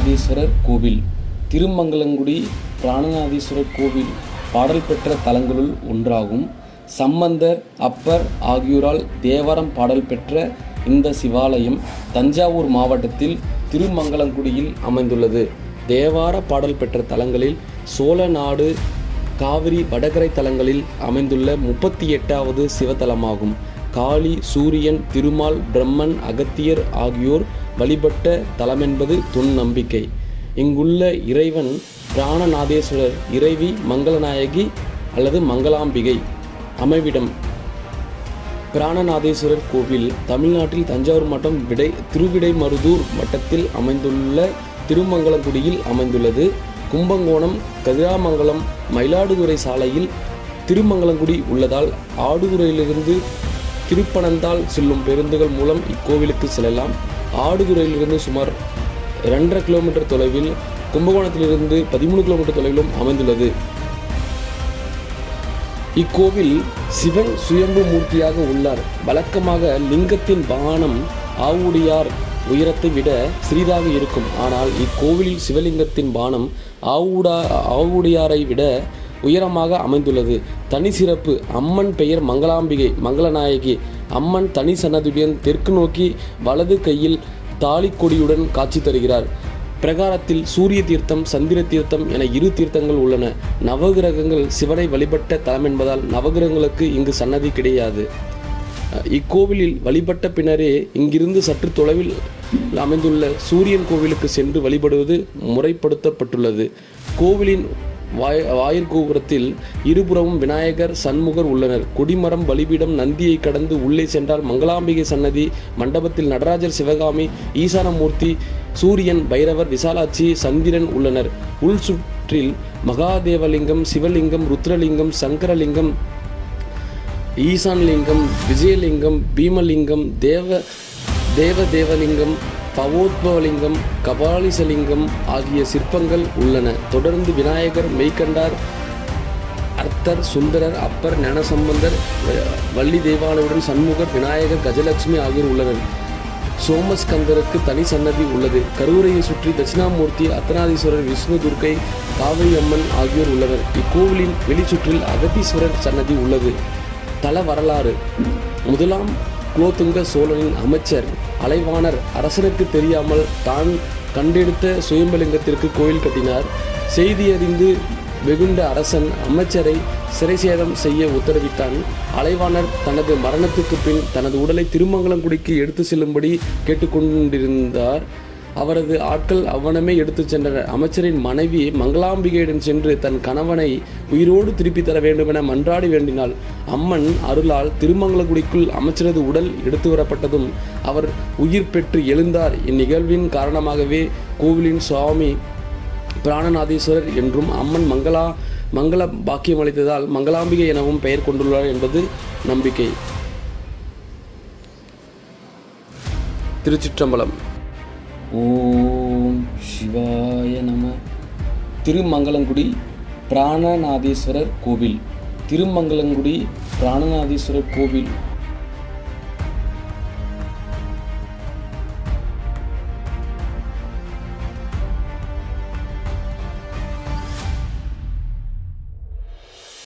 பிராணநாதீஸ்வரர் கோவில் திருமங்கலங்குடி பிராணநாதீஸ்வரர் கோவில் பாடல் பெற்ற தலங்களுள் ஒன்றாகும் சம்பந்தர் அப்பர் ஆகியோரால் தேவாரம் பாடல் பெற்ற இந்த சிவாலயம் தஞ்சாவூர் மாவட்டத்தில் திருமங்கலங்குடியில் அமைந்துள்ளது தேவார பாடல் பெற்ற தலங்களில் சோழநாடு காவிரி வடகரை தலங்களில் அமைந்துள்ள முப்பத்தி எட்டாவது சிவத்தலமாகும் காளி சூரியன் திருமால் பிரம்மன் அகத்தியர் ஆகியோர் வழிபட்ட தலமென்பது தொன் நம்பிக்கை இங்குள்ள இறைவன் பிராணநாதேஸ்வரர் இறைவி மங்களநாயகி அல்லது மங்களாம்பிகை அமைவிடம் பிராணநாதேஸ்வரர் கோவில் தமிழ்நாட்டில் தஞ்சாவூர் மாவட்டம் விடை திருவிடைமருதூர் வட்டத்தில் அமைந்துள்ள திருமங்கலங்குடியில் அமைந்துள்ளது கும்பகோணம் கதிராமங்கலம் மயிலாடுதுறை சாலையில் திருமங்கலங்குடி உள்ளதால் ஆடுதுறையிலிருந்து திருப்பனந்தாள் செல்லும் பேருந்துகள் மூலம் இக்கோவிலுக்கு செல்லலாம் ஆடுதுறையிலிருந்து சுமார் ரெண்டரை கிலோமீட்டர் தொலைவில் கும்பகோணத்திலிருந்து பதிமூணு கிலோமீட்டர் தொலைவிலும் அமைந்துள்ளது இக்கோவில் சிவன் சுயம்பு மூர்த்தியாக உள்ளார் வழக்கமாக லிங்கத்தின் பானம் ஆவுடையார் உயரத்தை விட சிறிதாக இருக்கும் ஆனால் இக்கோவிலில் சிவலிங்கத்தின் பானம் ஆவுடா ஆவுடையாரை விட உயரமாக அமைந்துள்ளது தனி சிறப்பு அம்மன் பெயர் மங்களாம்பிகை மங்களநாயகி அம்மன் தனி சன்னதியுடன் தெற்கு நோக்கி வலது கையில் தாலி கொடியுடன் காட்சி தருகிறார் பிரகாரத்தில் சூரிய தீர்த்தம் சந்திர தீர்த்தம் என இரு தீர்த்தங்கள் உள்ளன நவகிரகங்கள் சிவனை வழிபட்ட தலம் என்பதால் நவகிரகங்களுக்கு இங்கு சன்னதி கிடையாது இக்கோவிலில் வழிபட்ட பின்னரே இங்கிருந்து சற்று தொலைவில் அமைந்துள்ள சூரியன் கோவிலுக்கு சென்று வழிபடுவது முறைப்படுத்தப்பட்டுள்ளது கோவிலின் வாய் வாயிற்கோபுரத்தில் இருபுறமும் விநாயகர் சண்முகர் உள்ளனர் கொடிமரம் பலிபீடம் நந்தியை கடந்து உள்ளே சென்றால் மங்களாம்பிகை சன்னதி மண்டபத்தில் நடராஜர் சிவகாமி ஈசானமூர்த்தி சூரியன் பைரவர் விசாலாட்சி சந்திரன் உள்ளனர் உள் சுற்றில் மகாதேவலிங்கம் சிவலிங்கம் ருத்ரலிங்கம் சங்கரலிங்கம் ஈசான்லிங்கம் விஜயலிங்கம் பீமலிங்கம் தேவ தேவதேவலிங்கம் பவோத்பவலிங்கம் கபாலிசலிங்கம் ஆகிய சிற்பங்கள் உள்ளன தொடர்ந்து விநாயகர் மெய்கண்டார் அர்த்தர் சுந்தரர் அப்பர் ஞானசம்பந்தர் வள்ளி தேவாலயுடன் சண்முகர் விநாயகர் கஜலட்சுமி ஆகியோர் உள்ளனர் சோமஸ்கந்தருக்கு தனி சன்னதி உள்ளது கருவறையை சுற்றி தட்சிணாமூர்த்தி அர்த்தநாதீஸ்வரர் விஷ்ணு துர்க்கை காவிரி அம்மன் ஆகியோர் உள்ளனர் இக்கோவிலின் வெளிச்சுற்றில் அகத்தீஸ்வரர் சன்னதி உள்ளது தல வரலாறு முதலாம் குலோத்துங்க சோழனின் அமைச்சர் அலைவாணர் அரசனுக்கு தெரியாமல் தான் கண்டெடுத்த சுயம்பலிங்கத்திற்கு கோயில் கட்டினார் செய்தி அறிந்து வெகுண்ட அரசன் அமைச்சரை சிறைசேதம் செய்ய உத்தரவிட்டான் அலைவாணர் தனது மரணத்துக்கு பின் தனது உடலை திருமங்கலங்குடிக்கு எடுத்து செல்லும்படி கேட்டுக்கொண்டிருந்தார் அவரது ஆட்கள் அவ்வனமே எடுத்துச் சென்றனர் அமைச்சரின் மனைவி மங்களாம்பிகையிடம் சென்று தன் கணவனை உயிரோடு திருப்பி தர வேண்டுமென மன்றாடி வேண்டினாள் அம்மன் அருளால் திருமங்கலகுடிக்குள் அமைச்சரது உடல் எடுத்து வரப்பட்டதும் அவர் உயிர் பெற்று எழுந்தார் இந்நிகழ்வின் காரணமாகவே கோவிலின் சுவாமி பிராணநாதீஸ்வரர் என்றும் அம்மன் மங்களா மங்கள பாக்கியம் அளித்ததால் மங்களாம்பிகை எனவும் பெயர் கொண்டுள்ளார் என்பது நம்பிக்கை திருச்சிற்றம்பலம் ஓம் சிவாய நம திருமங்கலங்குடி பிராணநாதீஸ்வரர் கோவில் திருமங்கலங்குடி பிராணநாதீஸ்வரர் கோவில்